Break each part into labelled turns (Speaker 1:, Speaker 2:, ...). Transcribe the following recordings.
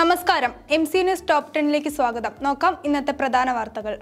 Speaker 1: നമസ്കാരം M C news top ടെന്നിലേക്ക് സ്വാഗതം നോക്കാം ഇന്നത്തെ പ്രധാന വാർത്തകൾ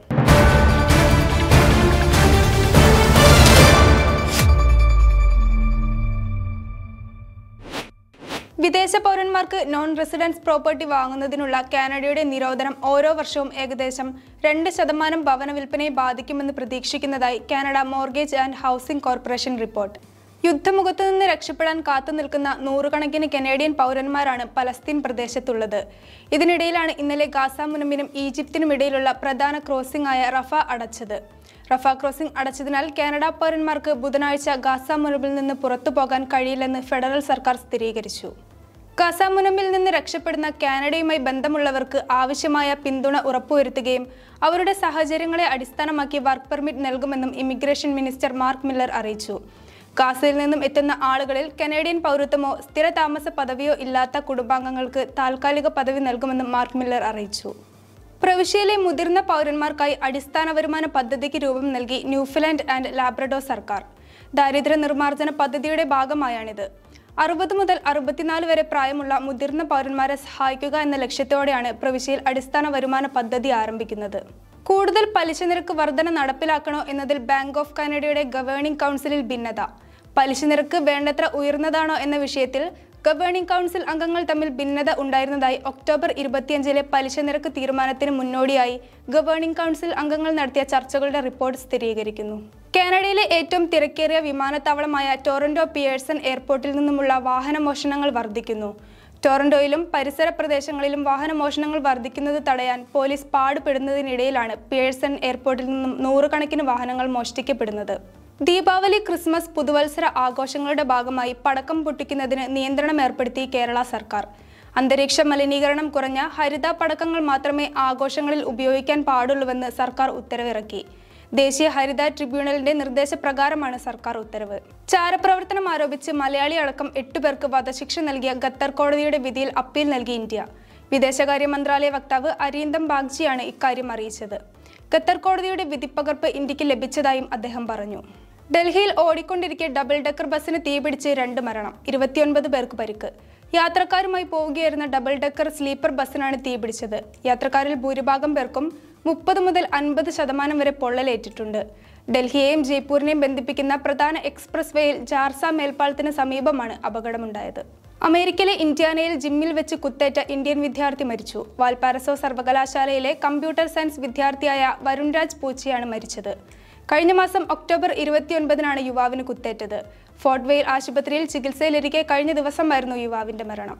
Speaker 1: വിദേശ പൗരന്മാർക്ക് നോൺ റെസിഡൻസ് പ്രോപ്പർട്ടി വാങ്ങുന്നതിനുള്ള കാനഡയുടെ നിരോധനം ഓരോ വർഷവും ഏകദേശം രണ്ട് ശതമാനം ഭവന വിൽപ്പനയെ ബാധിക്കുമെന്ന് പ്രതീക്ഷിക്കുന്നതായി Canada mortgage and housing corporation report യുദ്ധമുഖത്തു നിന്ന് രക്ഷപ്പെടാൻ കാത്തുനിൽക്കുന്ന നൂറുകണക്കിന് കനേഡിയൻ പൗരന്മാരാണ് പലസ്തീൻ പ്രദേശത്തുള്ളത് ഇതിനിടയിലാണ് ഇന്നലെ ഗാസ മുനമ്പിനും ഈജിപ്തിനും ഇടയിലുള്ള പ്രധാന ക്രോസിംഗ് ആയ റഫ അടച്ചത് റഫ ക്രോസിംഗ് അടച്ചതിനാൽ കാനഡ പൗരന്മാർക്ക് ബുധനാഴ്ച ഗാസ മുനമ്പിൽ നിന്ന് പുറത്തു പോകാൻ കഴിയില്ലെന്ന് ഫെഡറൽ സർക്കാർ സ്ഥിരീകരിച്ചു ഗാസ മുനമ്പിൽ നിന്ന് രക്ഷപ്പെടുന്ന കാനഡയുമായി ബന്ധമുള്ളവർക്ക് ആവശ്യമായ പിന്തുണ ഉറപ്പുവരുത്തുകയും അവരുടെ സാഹചര്യങ്ങളെ അടിസ്ഥാനമാക്കി വർക്ക് പെർമിറ്റ് നൽകുമെന്നും ഇമിഗ്രേഷൻ മിനിസ്റ്റർ മാർക്ക് മില്ലർ അറിയിച്ചു ഗാസയിൽ നിന്നും എത്തുന്ന ആളുകളിൽ കനേഡിയൻ പൗരത്വമോ സ്ഥിര താമസ പദവിയോ ഇല്ലാത്ത കുടുംബാംഗങ്ങൾക്ക് താൽക്കാലിക പദവി നൽകുമെന്നും മാർക്ക് മില്ലർ അറിയിച്ചു പ്രവിശ്യയിലെ മുതിർന്ന പൗരന്മാർക്കായി അടിസ്ഥാന വരുമാന പദ്ധതിക്ക് രൂപം നൽകി ന്യൂഫിലാൻഡ് ആൻഡ് ലാബ്രഡോർ സർക്കാർ ദാരിദ്ര്യ നിർമ്മാർജ്ജന പദ്ധതിയുടെ ഭാഗമായാണിത് അറുപത് മുതൽ അറുപത്തിനാല് വരെ പ്രായമുള്ള മുതിർന്ന പൗരന്മാരെ സഹായിക്കുക എന്ന ലക്ഷ്യത്തോടെയാണ് പ്രവിശ്യയിൽ അടിസ്ഥാന വരുമാന പദ്ധതി ആരംഭിക്കുന്നത് കൂടുതൽ പലിശ നിരക്ക് വർധന നടപ്പിലാക്കണോ എന്നതിൽ ബാങ്ക് ഓഫ് കാനഡയുടെ ഗവേണിംഗ് കൗൺസിലിൽ ഭിന്നത പലിശ നിരക്ക് വേണ്ടത്ര ഉയർന്നതാണോ എന്ന വിഷയത്തിൽ ഗവേണിംഗ് കൗൺസിൽ അംഗങ്ങൾ തമ്മിൽ ഭിന്നത ഉണ്ടായിരുന്നതായി ഒക്ടോബർ ഇരുപത്തിയഞ്ചിലെ പലിശ നിരക്ക് തീരുമാനത്തിന് മുന്നോടിയായി ഗവേണിംഗ് കൗൺസിൽ അംഗങ്ങൾ നടത്തിയ ചർച്ചകളുടെ റിപ്പോർട്ട് സ്ഥിരീകരിക്കുന്നു കാനഡയിലെ ഏറ്റവും തിരക്കേറിയ വിമാനത്താവളമായ ടൊറന്റോ പിയേഴ്സൺ എയർപോർട്ടിൽ നിന്നുമുള്ള വാഹനമോഷണങ്ങൾ വർദ്ധിക്കുന്നു ടൊറന്റോയിലും പരിസര പ്രദേശങ്ങളിലും വാഹനമോഷണങ്ങൾ വർദ്ധിക്കുന്നത് തടയാൻ പോലീസ് പാടുപെടുന്നതിനിടയിലാണ് പിയേഴ്സൺ എയർപോർട്ടിൽ നിന്നും നൂറുകണക്കിന് വാഹനങ്ങൾ മോഷ്ടിക്കപ്പെടുന്നത് ദീപാവലി ക്രിസ്മസ് പുതുവത്സര ആഘോഷങ്ങളുടെ ഭാഗമായി പടക്കം പൊട്ടിക്കുന്നതിന് നിയന്ത്രണം ഏർപ്പെടുത്തി കേരള സർക്കാർ അന്തരീക്ഷ മലിനീകരണം കുറഞ്ഞ ഹരിത പടക്കങ്ങൾ മാത്രമേ ആഘോഷങ്ങളിൽ ഉപയോഗിക്കാൻ പാടുള്ളൂവെന്ന് സർക്കാർ ഉത്തരവിറക്കി ദേശീയ ഹരിത ട്രിബ്യൂണലിന്റെ നിർദ്ദേശപ്രകാരമാണ് സർക്കാർ ഉത്തരവ് ചാരപ്രവർത്തനം ആരോപിച്ച് മലയാളി അടക്കം എട്ടുപേർക്ക് വധശിക്ഷ നൽകിയ ഖത്തർ കോടതിയുടെ വിധിയിൽ അപ്പീൽ നൽകി ഇന്ത്യ വിദേശകാര്യ മന്ത്രാലയ വക്താവ് അരീന്ദം ബാഗ്ചിയാണ് ഇക്കാര്യം അറിയിച്ചത് ഖത്തർ കോടതിയുടെ വിധിപ്പകർപ്പ് ഇന്ത്യക്ക് ലഭിച്ചതായും അദ്ദേഹം പറഞ്ഞു ഡൽഹിയിൽ ഓടിക്കൊണ്ടിരിക്കെ ഡബിൾ ഡെക്കർ ബസ്സിന് തീപിടിച്ച് രണ്ട് മരണം ഇരുപത്തിയൊൻപത് പേർക്ക് പരിക്ക് യാത്രക്കാരുമായി പോവുകയായിരുന്ന ഡബിൾ ഡെക്കർ സ്ലീപ്പർ ബസ്സിനാണ് തീപിടിച്ചത് യാത്രക്കാരിൽ ഭൂരിഭാഗം പേർക്കും മുപ്പത് മുതൽ അൻപത് ശതമാനം വരെ പൊള്ളലേറ്റിട്ടുണ്ട് ഡൽഹിയെയും ജയ്പൂരിനെയും ബന്ധിപ്പിക്കുന്ന പ്രധാന എക്സ്പ്രസ് വേയിൽ ജാർസ മേൽപ്പാലത്തിന് സമീപമാണ് അപകടമുണ്ടായത് അമേരിക്കയിലെ ഇന്ത്യാനയിൽ ജിമ്മിൽ വെച്ച് കുത്തേറ്റ ഇന്ത്യൻ വിദ്യാർത്ഥി മരിച്ചു വാൽപാരസോ സർവകലാശാലയിലെ കമ്പ്യൂട്ടർ സയൻസ് വിദ്യാർത്ഥിയായ വരുൺരാജ് പൂച്ചയാണ് മരിച്ചത് കഴിഞ്ഞ മാസം ഒക്ടോബർ ഇരുപത്തിയൊൻപതിനാണ് യുവാവിന് കുത്തേറ്റത് ഫോർട്ട് വെയിൽ ആശുപത്രിയിൽ ചികിത്സയിലിരിക്കെ കഴിഞ്ഞ ദിവസമായിരുന്നു യുവാവിന്റെ മരണം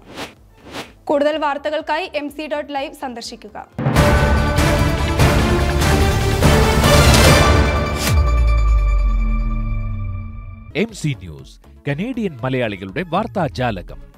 Speaker 1: കൂടുതൽ വാർത്തകൾക്കായി എം സി ഡോട്ട് ലൈവ് സന്ദർശിക്കുക
Speaker 2: എം സി ന്യൂസ് കനേഡിയൻ മലയാളികളുടെ വാർത്താജാലകം